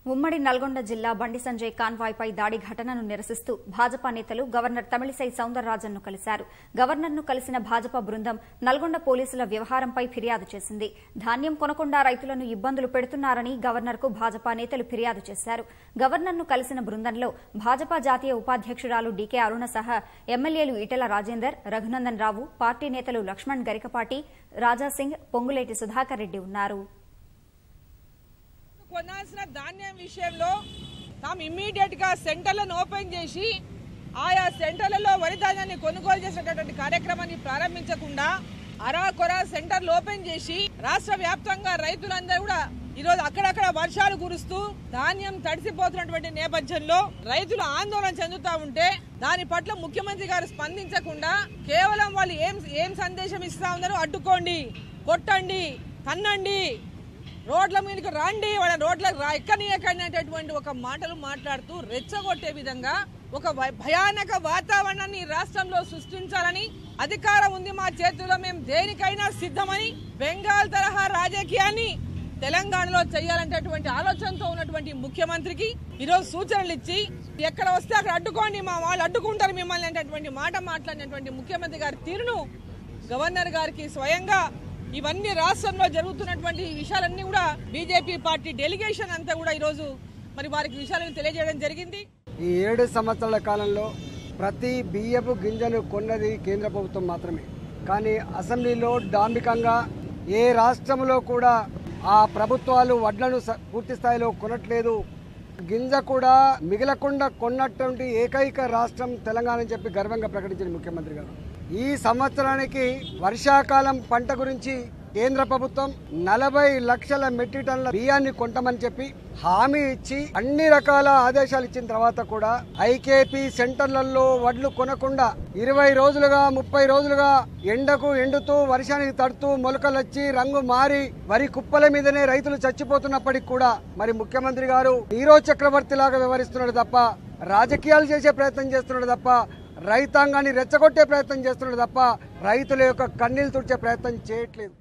ఉమ్మడి నల్గొండ జిల్లా బండి సంజయ్ కాన్వాయ్పై దాడి ఘటనను నిరసిస్తూ భాజపా నేతలు గవర్నర్ తమిళిసై సౌందరరాజన్ను కలిశారు గవర్నర్ను కలిసిన భాజపా బృందం నల్గొండ పోలీసుల వ్యవహారంపై ఫిర్యాదు చేసింది ధాన్యం కొనకుండా రైతులను ఇబ్బందులు పెడుతున్నారని గవర్నర్కు భాజపా నేతలు ఫిర్యాదు చేశారు గవర్నర్ను కలిసిన బృందంలో భాజపా జాతీయ ఉపాధ్యక్షురాలు డీకే అరుణ సహా ఎమ్మెల్యేలు ఈటెల రాజేందర్ రఘునందన్ రావు పార్టీ నేతలు లక్ష్మణ్ గరికపాటి రాజాసింగ్ పొంగులేటి సుధాకర్ రెడ్డి ఉన్నారు కొనాల్సిన ధాన్యం విషయంలో తాము ఇమ్మీడియట్ గా సెంటర్లను ఓపెన్ చేసి ఆయా సెంటర్లలో వరి ధాన్యాన్ని కొనుగోలు చేసేటటువంటి కార్యక్రమాన్ని ప్రారంభించకుండా అరా కొరా సెంటర్లు ఓపెన్ చేసి రాష్ట్ర వ్యాప్తంగా రైతులందరూ కూడా ఈరోజు అక్కడక్కడ వర్షాలు కురుస్తూ ధాన్యం తడిసిపోతున్నటువంటి నేపథ్యంలో రైతులు ఆందోళన చెందుతా ఉంటే దాని పట్ల ముఖ్యమంత్రి గారు స్పందించకుండా కేవలం వాళ్ళు ఏం ఏం సందేశం ఇస్తా ఉన్నారో అడ్డుకోండి కొట్టండి తన్నండి రోడ్ల మీదకి రండి వాళ్ళ రోడ్లకు రా ఎక్కనీయకండి అనేటటువంటి ఒక మాటలు మాట్లాడుతూ రెచ్చగొట్టే విధంగా ఒక భ- భయానక వాతావరణాన్ని ఈ రాష్ట్రంలో సృష్టించాలని అధికారం ఉంది మా చేతుల్లో మేము దేనికైనా సిద్ధమని బెంగాల్ తరహా రాజకీయాన్ని తెలంగాణలో చేయాలనేటటువంటి ఆలోచనతో ఉన్నటువంటి ముఖ్యమంత్రికి ఈరోజు సూచనలు ఇచ్చి ఎక్కడ వస్తే అక్కడ అడ్డుకోండి మా వాళ్ళు అడ్డుకుంటారు మిమ్మల్ని అనేటటువంటి మాట మాట్లాడినటువంటి ముఖ్యమంత్రి గారి తీరును గవర్నర్ గారికి స్వయంగా ఇవన్నీ రాష్ట్రంలో జరుగుతున్నటువంటి ఈ విషయాలన్నీ కూడా బీజేపీ పార్టీ డెలిగేషన్ అంతా కూడా ఈరోజు మరి వారికి విషయాలను తెలియజేయడం జరిగింది ఈ ఏడు సంవత్సరాల కాలంలో ప్రతి బియ్యపు గింజను కొన్నది కేంద్ర ప్రభుత్వం మాత్రమే కానీ అసెంబ్లీలో డాంబికంగా ఏ రాష్ట్రంలో కూడా ఆ ప్రభుత్వాలు వడ్లను స- పూర్తి స్థాయిలో కొనట్లేదు గింజ కూడా మిగలకుండా కొన్నటువంటి ఏకైక రాష్ట్రం తెలంగాణ అని చెప్పి గర్వంగా ప్రకటించింది ముఖ్యమంత్రి గారు ఈ సంవత్సరానికి వర్షాకాలం పంట గురించి కేంద్ర ప్రభుత్వం నలభై లక్షల మెట్రిక్ టన్నుల బియ్యాన్ని కొంటామని చెప్పి హామీ ఇచ్చి అన్ని రకాల ఆదేశాలు ఇచ్చిన తర్వాత కూడా ఐకేపీ సెంటర్లలో వడ్లు కొనకుండా ఇరవై రోజులుగా ముప్పై రోజులుగా ఎండకు ఎండుతూ వర్షానికి తడుతూ మొలకలు వచ్చి రంగు మారి వరి కుప్పల మీదనే రైతులు చచ్చిపోతున్నప్పటికి కూడా మరి ముఖ్యమంత్రి గారు హీరో చక్రవర్తి లాగా వ్యవహరిస్తున్నాడు తప్ప రాజకీయాలు చేసే ప్రయత్నం చేస్తున్నాడు తప్ప రైతాంగాన్ని రెచ్చగొట్టే ప్రయత్నం చేస్తున్నాడు తప్ప రైతుల యొక్క కన్నీళ్లు తుడిచే ప్రయత్నం చేయట్లేదు